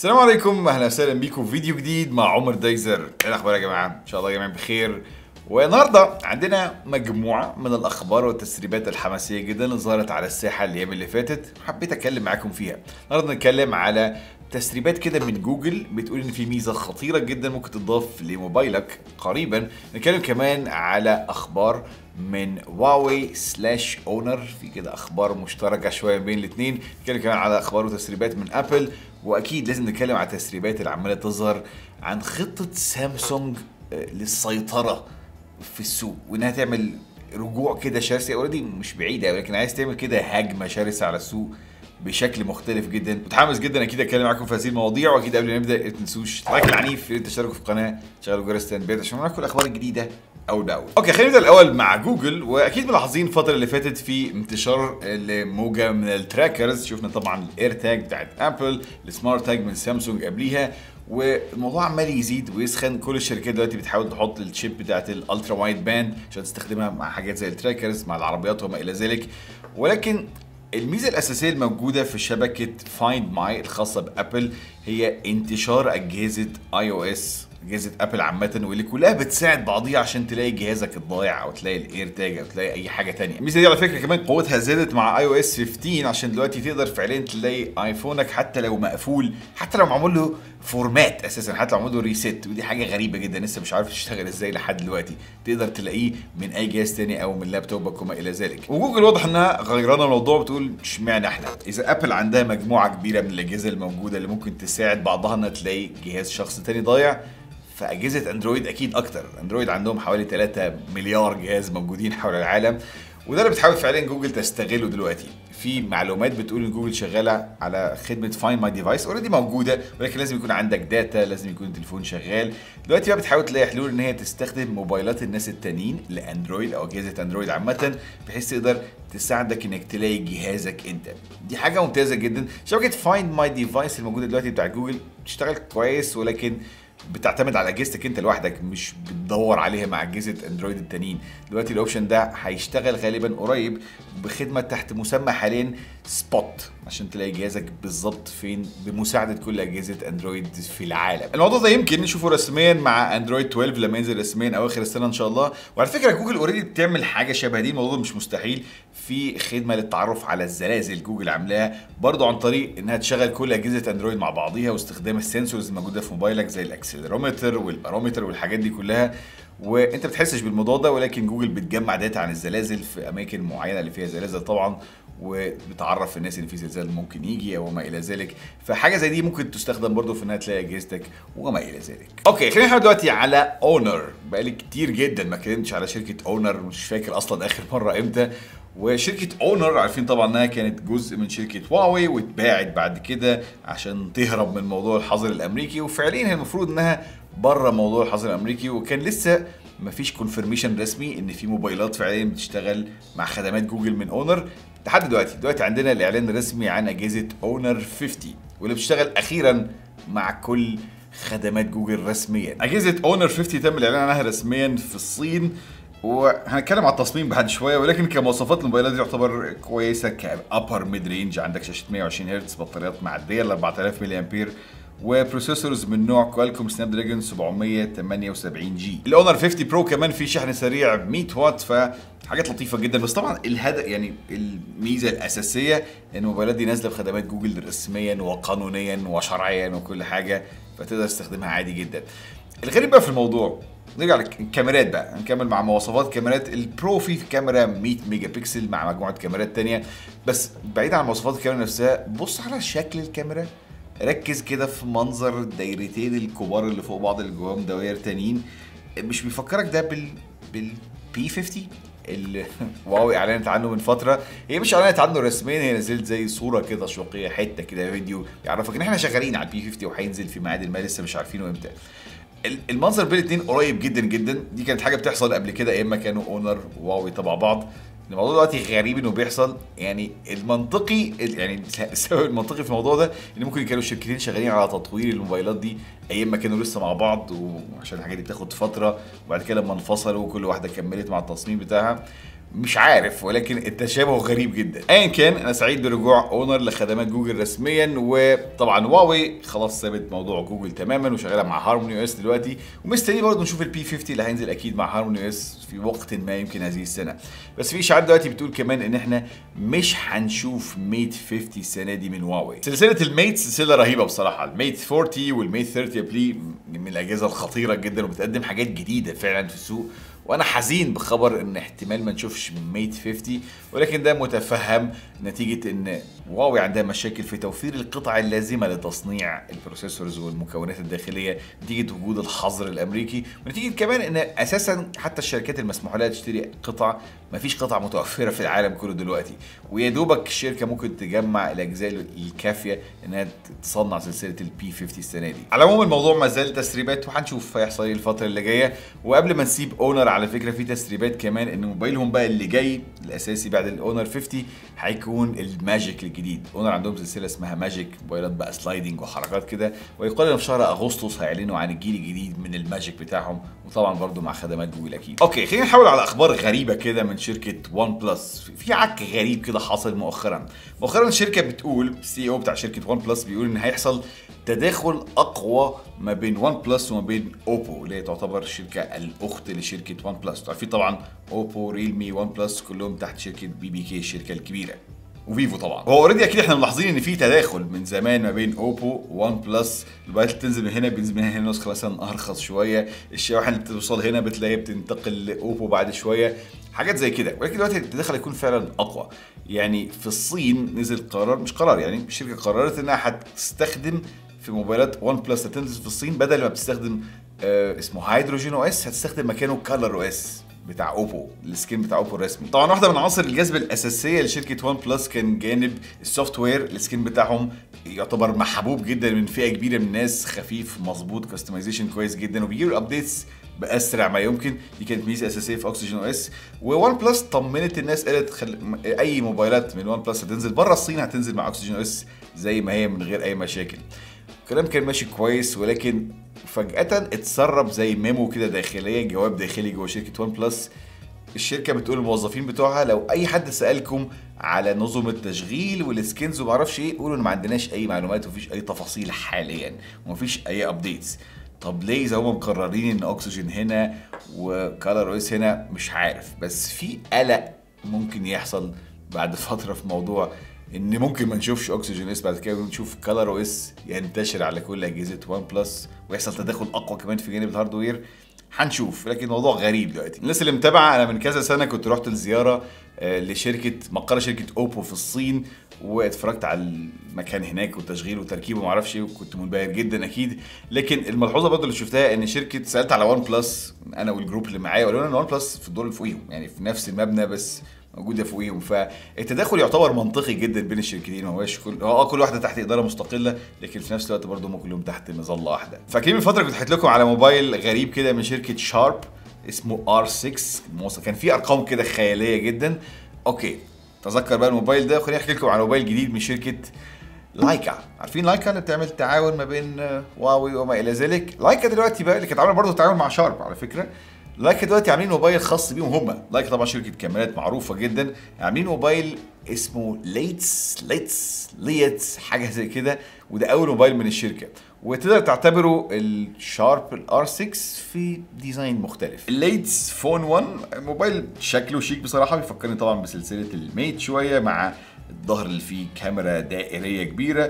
السلام عليكم اهلا وسهلا بيكم في فيديو جديد مع عمر دايزر ايه الاخبار يا جماعه ان شاء الله يا جماعه بخير والنهارده عندنا مجموعه من الاخبار والتسريبات الحماسيه جدا اللي ظهرت على الساحه الايام اللي فاتت حبيت اتكلم معاكم فيها النهارده نتكلم على تسريبات كده من جوجل بتقول ان في ميزه خطيره جدا ممكن تضاف لموبايلك قريبا نتكلم كمان على اخبار من هواوي سلاش اونر في كده اخبار مشتركه شويه بين الاثنين نتكلم كمان على اخبار وتسريبات من ابل واكيد لازم نتكلم على التسريبات اللي عماله تظهر عن خطه سامسونج آه، للسيطره في السوق وانها تعمل رجوع كده شرسي اوريدي مش بعيده ولكن عايز تعمل كده هجمه شرسه على السوق بشكل مختلف جدا متحمس جدا اكيد اتكلم معاكم في هذه المواضيع واكيد قبل ما نبدا ما تنسوش لايك العنيف يا ريت تشتركوا في القناه تشغلوا جرس التنبيهات عشان نعرف كل الاخبار الجديده اول باول اوكي خلينا نبدا الاول مع جوجل واكيد ملاحظين الفتره اللي فاتت في انتشار لموجه من التراكرز شفنا طبعا الاير تاج بتاعت ابل السمارت تاج من سامسونج قبليها والموضوع عمال يزيد ويسخن كل الشركات دلوقتي بتحاول تحط الشيب بتاعت الالترا وايد باند عشان تستخدمها مع حاجات زي التراكرز مع العربيات وما الى ذلك ولكن الميزه الاساسيه الموجوده في شبكه فايند ماي الخاصه بابل هي انتشار اجهزه اي او اس اجهزه ابل عامه واللي كلها بتساعد بعضيها عشان تلاقي جهازك الضايع او تلاقي الاير تاج او تلاقي اي حاجه تانية الميزه دي على فكره كمان قوتها زادت مع اي او اس 15 عشان دلوقتي تقدر فعليا تلاقي ايفونك حتى لو مقفول حتى لو معمول له فورمات اساسا حتى لو معمول له ريست ودي حاجه غريبه جدا لسه مش عارف تشتغل ازاي لحد دلوقتي تقدر تلاقيه من اي جهاز تاني او من لابتوبك وما الى ذلك وجوجل واضح انها غيرانه الموضوع بتقول اشمعنى احنا اذا ابل عندها مجموعه كبيره من الاجهزه الموجوده اللي ممكن تساعد بعضها انها تلاقي جهاز شخص تاني ضايع فاجهزه اندرويد اكيد اكتر اندرويد عندهم حوالي 3 مليار جهاز موجودين حول العالم وده اللي بتحاول فعليا جوجل تستغله دلوقتي في معلومات بتقول ان جوجل شغاله على خدمه فاين ماي ديفايس اوريدي موجوده ولكن لازم يكون عندك داتا لازم يكون التليفون شغال دلوقتي بقى بتحاول تلاقي حلول ان هي تستخدم موبايلات الناس التانيين لاندرويد او اجهزه اندرويد عامه بحيث تقدر تساعدك انك تلاقي جهازك انت دي حاجه ممتازه جدا شبكه فايند ماي ديفايس الموجوده دلوقتي بتاع جوجل بتشتغل كويس ولكن بتعتمد على اجهزتك انت لوحدك مش بتدور عليها مع اجهزه اندرويد التانيين دلوقتي الاوبشن ده هيشتغل غالبا قريب بخدمه تحت مسمى حاليا سبوت عشان تلاقي جهازك بالظبط فين بمساعده كل اجهزه اندرويد في العالم الموضوع ده يمكن نشوفه رسميا مع اندرويد 12 لما ينزل رسميا اواخر السنه ان شاء الله وعلى فكره جوجل اوريدي بتعمل حاجه شبه دي الموضوع مش مستحيل في خدمه للتعرف على الزلازل جوجل عاملاها برضو عن طريق انها تشغل كل اجهزه اندرويد مع بعضيها واستخدام السنسورز الموجوده في موبايلك زي الاكسلرومتر والبارومتر والحاجات دي كلها وانت بتحسش بالموضوع ده ولكن جوجل بتجمع داتا عن الزلازل في اماكن معينه اللي فيها زلازل طبعا وبتعرف الناس ان في زلزال ممكن يجي او ما الى ذلك فحاجه زي دي ممكن تستخدم برضو في انها تلاقي اجهزتك وما الى ذلك اوكي خلينا نحاول دلوقتي على اونر بقالي كتير جدا ما اتكلمتش على شركه اونر مش فاكر اصلا اخر مره امتى وشركة اونر عارفين طبعا انها كانت جزء من شركة هواوي واتباعت بعد كده عشان تهرب من موضوع الحظر الامريكي وفعليا هي المفروض انها بره موضوع الحظر الامريكي وكان لسه مفيش كونفirmation رسمي ان في موبايلات فعليا بتشتغل مع خدمات جوجل من اونر لحد دلوقتي دلوقتي عندنا الاعلان الرسمي عن اجهزه اونر 50 واللي بتشتغل اخيرا مع كل خدمات جوجل رسميا اجهزه اونر 50 تم الاعلان عنها رسميا في الصين وهنتكلم على التصميم بعد شويه ولكن كمواصفات الموبايلات دي يعتبر كويسه كابر ميد رينج عندك شاشه 120 هرتز بطاريات معديه ل 4000 ملي امبير وبروسيسورز من نوع كوالكوم سناب دراجون 778 جي الاونر 50 برو كمان فيه شحن سريع ب 100 واط فحاجات لطيفه جدا بس طبعا الهدف يعني الميزه الاساسيه ان الموبايلات دي نازله بخدمات جوجل رسميا وقانونيا وشرعيا وكل حاجه فتقدر تستخدمها عادي جدا الغريب بقى في الموضوع نرجع للكاميرات بقى نكمل مع مواصفات كاميرات البرو في كاميرا 100 ميجا بكسل مع مجموعه كاميرات تانية بس بعيد عن مواصفات الكاميرا نفسها بص على شكل الكاميرا ركز كده في منظر الدايرتين الكبار اللي فوق بعض اللي جواهم دوائر تانيين مش بيفكرك ده بال بال بي 50 اللي واو اعلنت عنه من فتره هي مش اعلنت عنه رسميا هي نزلت زي صوره كده تشويقيه حته كده فيديو يعرفك ان احنا شغالين على البي 50 وهينزل في ميعاد ما لسه مش عارفينه امتى المنظر بين الاثنين قريب جدا جدا دي كانت حاجه بتحصل قبل كده ايام ما كانوا اونر وواوي تبع بعض الموضوع دلوقتي غريب انه بيحصل يعني المنطقي يعني السبب المنطقي في الموضوع ده ان ممكن كانوا الشركتين شغالين على تطوير الموبايلات دي ايام ما كانوا لسه مع بعض وعشان الحاجات دي بتاخد فتره وبعد كده لما انفصلوا كل واحده كملت مع التصميم بتاعها مش عارف ولكن التشابه غريب جدا ايا كان انا سعيد برجوع اونر لخدمات جوجل رسميا وطبعا هواوي خلاص سابت موضوع جوجل تماما وشغاله مع هارموني او اس دلوقتي ومستني برضه نشوف البي 50 اللي هينزل اكيد مع هارموني او اس في وقت ما يمكن هذه السنه بس في اشاعات دلوقتي بتقول كمان ان احنا مش هنشوف ميت 50 السنه دي من هواوي سلسله الميت سلسله رهيبه بصراحه الميت 40 والميت 30 بلي من الاجهزه الخطيره جدا وبتقدم حاجات جديده فعلا في السوق وانا حزين بخبر ان احتمال ما نشوفش ميت 50 ولكن ده متفهم نتيجه ان هواوي عندها مشاكل في توفير القطع اللازمه لتصنيع البروسيسورز والمكونات الداخليه نتيجه وجود الحظر الامريكي ونتيجه كمان ان اساسا حتى الشركات المسموح لها تشتري قطع ما فيش قطع متوفره في العالم كله دلوقتي ويا دوبك الشركه ممكن تجمع الاجزاء الكافيه انها تصنع سلسله البي 50 السنه دي على العموم الموضوع ما زال تسريبات وهنشوف هيحصل ايه الفتره اللي جايه وقبل ما نسيب اونر على فكره في تسريبات كمان ان موبايلهم بقى اللي جاي الاساسي بعد الاونر 50 هيكون الماجيك الجديد اونر عندهم سلسله اسمها ماجيك موبايلات بقى سلايدنج وحركات كده ويقال ان في شهر اغسطس هيعلنوا عن الجيل الجديد من الماجيك بتاعهم وطبعا برضو مع خدمات جوجل اكيد اوكي خلينا نحاول على اخبار غريبه كده من شركه وان بلس في عك غريب كده حاصل مؤخرا مؤخرا الشركه بتقول السي او بتاع شركه وان بلس بيقول ان هيحصل تداخل اقوى ما بين وان بلس وما بين اوبو اللي هي تعتبر الشركه الاخت لشركه وان بلس عارفين طبعا اوبو ريلمي وان بلس كلهم تحت شركه بي بي كي الشركه الكبيره وفيفو طبعا هو اوريدي اكيد احنا ملاحظين ان في تداخل من زمان ما بين اوبو وان بلس الموبايلات اللي بتنزل من هنا بينزل من هنا نسخه مثلا ارخص شويه الشواحن اللي بتوصل هنا بتلاقيها بتنتقل لاوبو بعد شويه حاجات زي كده ولكن دلوقتي التداخل هيكون فعلا اقوى يعني في الصين نزل قرار مش قرار يعني الشركه قررت انها هتستخدم في موبايلات وان بلس اللي تنزل في الصين بدل ما بتستخدم آه اسمه هيدروجين او اس هتستخدم مكانه كالر او اس بتاع اوبو السكين بتاع اوبو الرسمي طبعا واحده من عناصر الجذب الاساسيه لشركه وان بلس كان جانب السوفت وير السكين بتاعهم يعتبر محبوب جدا من فئه كبيره من الناس خفيف مظبوط كاستمايزيشن كويس جدا وبيجيب الابديتس باسرع ما يمكن دي كانت ميزه اساسيه في اوكسجين او اس وون بلس طمنت الناس قالت خل... اي موبايلات من وان بلس هتنزل بره الصين هتنزل مع اوكسجين او اس زي ما هي من غير اي مشاكل الكلام كان ماشي كويس ولكن فجأة اتسرب زي ميمو كده داخليا جواب داخلي جوه شركة وان بلس الشركة بتقول للموظفين بتوعها لو أي حد سألكم على نظم التشغيل والسكنز ومعرفش إيه قولوا إن ما عندناش أي معلومات ومفيش أي تفاصيل حاليا ومفيش أي أبديتس طب ليه إذا هم مقررين إن أكسجين هنا وكالر أويس هنا مش عارف بس في قلق ممكن يحصل بعد فترة في موضوع ان ممكن ما نشوفش اوكسجين اس بعد كده ونشوف كلر او اس ينتشر على كل اجهزه وان بلس ويحصل تداخل اقوى كمان في جانب الهاردوير هنشوف لكن الموضوع غريب دلوقتي الناس اللي متابعه انا من كذا سنه كنت رحت لزياره لشركه مقر شركه اوبو في الصين واتفرجت على المكان هناك والتشغيل والتركيب وما اعرفش ايه وكنت منبهر جدا اكيد لكن الملحوظه برضه اللي شفتها ان شركه سالت على وان بلس انا والجروب اللي معايا وقالوا لنا ان وان بلس في الدور اللي فوقيهم يعني في نفس المبنى بس موجوده فوقيهم فالتداخل يعتبر منطقي جدا بين الشركتين ما هوش كل هو اه كل واحده تحت اداره مستقله لكن في نفس الوقت برضه هم كلهم تحت مظله واحده فاكرين من فتره كنت حكيت لكم على موبايل غريب كده من شركه شارب اسمه R6 كان فيه ارقام كده خياليه جدا اوكي تذكر بقى الموبايل ده خليني احكي لكم على موبايل جديد من شركه لايكا عارفين لايكا اللي بتعمل تعاون ما بين هواوي وما الى ذلك لايكا دلوقتي بقى اللي كانت عامله برضه تعاون مع شارب على فكره لايكا دلوقتي عاملين موبايل خاص بيهم هم لايكا طبعا شركه كاميرات معروفه جدا عاملين موبايل اسمه ليتس ليتس ليتس حاجه زي كده وده اول موبايل من الشركه وتقدر تعتبره الشارب الار 6 في ديزاين مختلف الليتس فون 1 موبايل شكله شيك بصراحه بيفكرني طبعا بسلسله الميت شويه مع الظهر اللي فيه كاميرا دائريه كبيره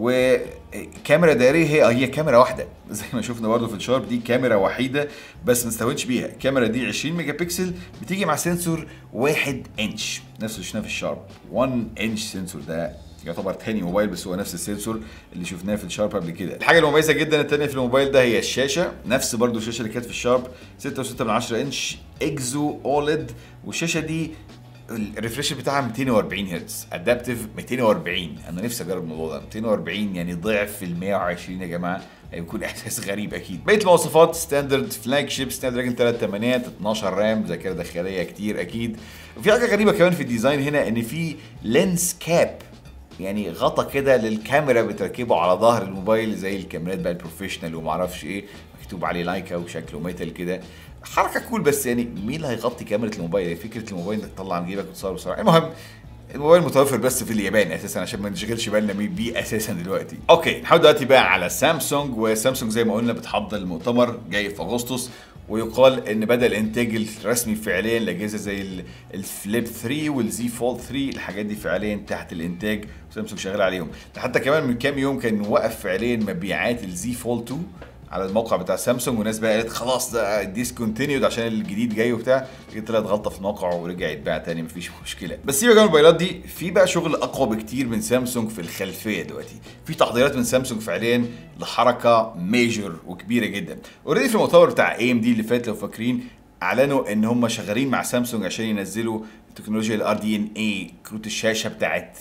وكاميرا دائريه هي هي كاميرا واحده زي ما شفنا برضه في الشارب دي كاميرا وحيده بس ما نستهونش بيها الكاميرا دي 20 ميجا بكسل بتيجي مع سنسور 1 انش نفس اللي شفناه في الشارب 1 انش سنسور ده يعتبر تاني موبايل بس هو نفس السنسور اللي شفناه في الشارب قبل كده الحاجه المميزه جدا التانية في الموبايل ده هي الشاشه نفس برضو الشاشه اللي كانت في الشارب 6.6 من 10 انش اكزو اوليد والشاشه دي الريفريش بتاعها 240 هرتز ادابتيف 240 انا نفسي اجرب الموضوع ده 240 يعني ضعف ال 120 يا جماعه هيكون احساس غريب اكيد بقيه المواصفات ستاندرد فلاج شيب سناب دراجون 3 8 12 رام ذاكره داخليه كتير اكيد وفي حاجه غريبه كمان في الديزاين هنا ان في لينس كاب يعني غطا كده للكاميرا بتركبه على ظهر الموبايل زي الكاميرات بقى البروفيشنال وما اعرفش ايه مكتوب عليه لايكا وشكله ميتال كده حركه كول بس يعني مين اللي هيغطي كاميرا الموبايل يعني فكره الموبايل انك تطلع من جيبك وتصور بسرعه المهم الموبايل متوفر بس في اليابان اساسا عشان ما نشغلش بالنا مين بيه اساسا دلوقتي اوكي نحاول دلوقتي بقى على سامسونج وسامسونج زي ما قلنا بتحضر المؤتمر جاي في اغسطس ويقال ان بدا الانتاج الرسمي فعليا لاجهزه زي ال- الفليب 3 والزي فولد 3 الحاجات دي فعليا تحت الانتاج وسامسونج شغال عليهم ده حتى كمان من كام يوم كان وقف فعليا مبيعات الزي فولد 2 على الموقع بتاع سامسونج والناس بقى قالت خلاص ده ديسكونتينيود عشان الجديد جاي وبتاع لكن طلعت غلطه في الموقع ورجع يتباع تاني مفيش مشكله بس سيبك من الموبايلات دي في بقى شغل اقوى بكتير من سامسونج في الخلفيه دلوقتي في تحضيرات من سامسونج فعليا لحركه ميجر وكبيره جدا اوريدي في المؤتمر بتاع اي ام دي اللي فات لو فاكرين اعلنوا ان هم شغالين مع سامسونج عشان ينزلوا تكنولوجيا الار دي ان اي كروت الشاشه بتاعت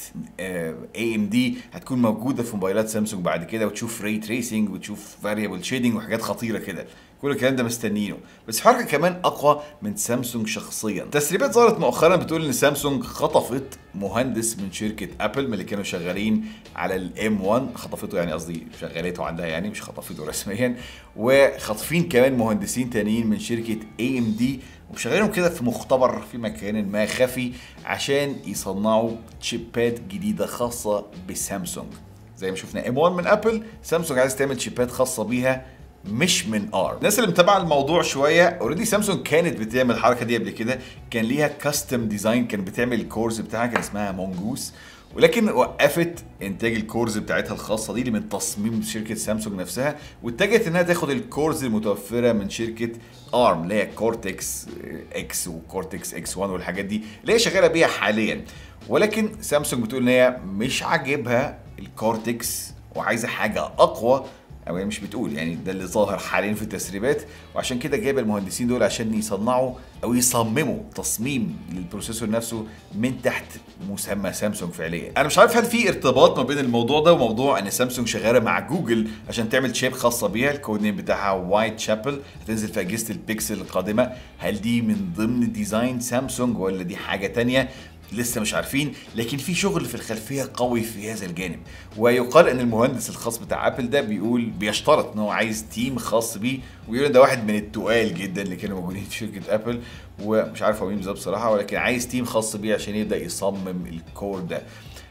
اي ام دي هتكون موجوده في موبايلات سامسونج بعد كده وتشوف ري تريسنج وتشوف فاريبل شيدنج وحاجات خطيره كده كل الكلام ده مستنيينه بس في حركه كمان اقوى من سامسونج شخصيا تسريبات ظهرت مؤخرا بتقول ان سامسونج خطفت مهندس من شركه ابل من اللي كانوا شغالين على الام 1 خطفته يعني قصدي شغلته عندها يعني مش خطفته رسميا وخاطفين كمان مهندسين تانيين من شركه اي ام دي وشغالين كده في مختبر في مكان ما خفي عشان يصنعوا تشيبات جديده خاصه بسامسونج زي ما شفنا ام 1 من ابل سامسونج عايز تعمل شيبات خاصه بيها مش من ار الناس اللي متابعه الموضوع شويه اوريدي سامسونج كانت بتعمل الحركه دي قبل كده كان ليها كاستم ديزاين كان بتعمل الكورز بتاعها كان اسمها مونجوس ولكن وقفت انتاج الكورز بتاعتها الخاصه دي اللي من تصميم شركه سامسونج نفسها واتجهت انها تاخد الكورز المتوفره من شركه ارم اللي هي كورتكس اكس وكورتكس اكس 1 والحاجات دي اللي هي شغاله بيها حاليا ولكن سامسونج بتقول ان هي مش عاجبها الكورتكس وعايزه حاجه اقوى او هي مش بتقول يعني ده اللي ظاهر حاليا في التسريبات وعشان كده جايبه المهندسين دول عشان يصنعوا او يصمموا تصميم للبروسيسور نفسه من تحت مسمى سامسونج فعليا انا مش عارف هل في ارتباط ما بين الموضوع ده وموضوع ان سامسونج شغاله مع جوجل عشان تعمل شيب خاصه بيها الكود نيم بتاعها وايت شابل هتنزل في اجهزه البيكسل القادمه هل دي من ضمن ديزاين سامسونج ولا دي حاجه تانية لسه مش عارفين لكن في شغل في الخلفيه قوي في هذا الجانب ويقال ان المهندس الخاص بتاع ابل ده بيقول بيشترط ان هو عايز تيم خاص بيه ويقول إن ده واحد من التقال جدا اللي كانوا موجودين في شركه ابل ومش عارف هو مين بالظبط بصراحه ولكن عايز تيم خاص بيه عشان يبدا يصمم الكور ده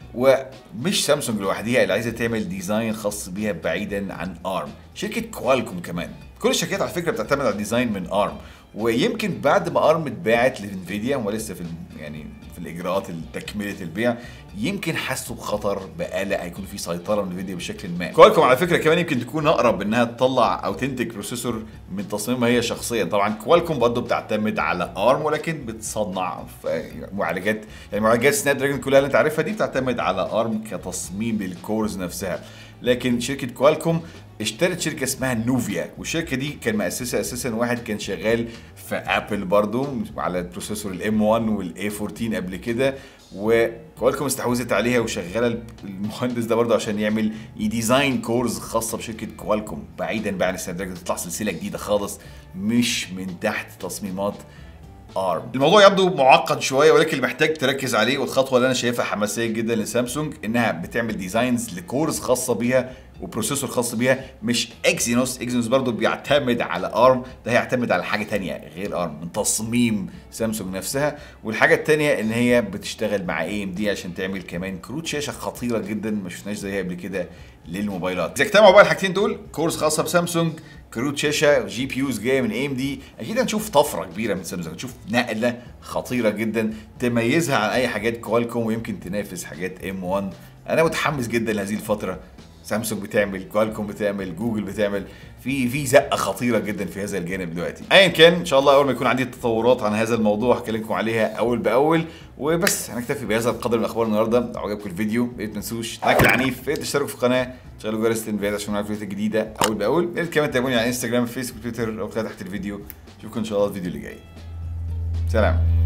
ومش سامسونج لوحدها اللي عايزه تعمل ديزاين خاص بيها بعيدا عن ارم شركه كوالكوم كمان كل الشركات على فكره بتعتمد على الديزاين من ارم ويمكن بعد ما ارم اتباعت لانفيديا هم لسه في الم- يعني في الاجراءات تكمله البيع يمكن حسوا بخطر بقلق هيكون في سيطره من انفيديا بشكل ما كوالكوم على فكره كمان يمكن تكون اقرب انها تطلع او تنتج بروسيسور من تصميمها هي شخصيا طبعا كوالكوم برضه بتعتمد على ارم ولكن بتصنع في معالجات يعني معالجات سناب دراجون كلها اللي انت عارفها دي بتعتمد على ارم كتصميم للكورز نفسها لكن شركه كوالكوم اشترت شركه اسمها نوفيا والشركه دي كان مؤسسها اساسا واحد كان شغال في ابل برضو على البروسيسور الام 1 والاي 14 قبل كده وكوالكوم استحوذت عليها وشغاله المهندس ده برضه عشان يعمل يديزاين كورز خاصه بشركه كوالكوم بعيدا بقى عن السناب دراجون تطلع سلسله جديده خالص مش من تحت تصميمات ارم الموضوع يبدو معقد شويه ولكن اللي محتاج تركز عليه والخطوه اللي انا شايفها حماسيه جدا لسامسونج انها بتعمل ديزاينز لكورز خاصه بيها وبروسيسور خاص بيها مش اكسينوس اكسينوس برضو بيعتمد على ارم ده هيعتمد على حاجه تانية غير ارم من تصميم سامسونج نفسها والحاجه التانية ان هي بتشتغل مع اي ام دي عشان تعمل كمان كروت شاشه خطيره جدا ما شفناش زيها قبل كده للموبايلات اذا اجتمعوا بقى الحاجتين دول كورس خاصه بسامسونج كروت شاشه جي بي يوز جايه من اي ام دي اكيد هنشوف طفره كبيره من سامسونج هنشوف نقله خطيره جدا تميزها عن اي حاجات كوالكوم ويمكن تنافس حاجات ام 1 انا متحمس جدا لهذه الفتره سامسونج بتعمل كوالكوم بتعمل جوجل بتعمل في في زقه خطيره جدا في هذا الجانب دلوقتي ايا كان ان شاء الله اول ما يكون عندي تطورات عن هذا الموضوع هكلمكم عليها اول باول وبس هنكتفي بهذا القدر من الاخبار النهارده لو عجبكم الفيديو يا ريت ما تنسوش لايك العنيف يا ريت تشتركوا في القناه شغلوا جرس التنبيهات عشان نعرف الفيديوهات الجديده اول باول يا ريت كمان تابعوني على انستجرام فيسبوك تويتر او تحت الفيديو اشوفكم ان شاء الله الفيديو اللي جاي سلام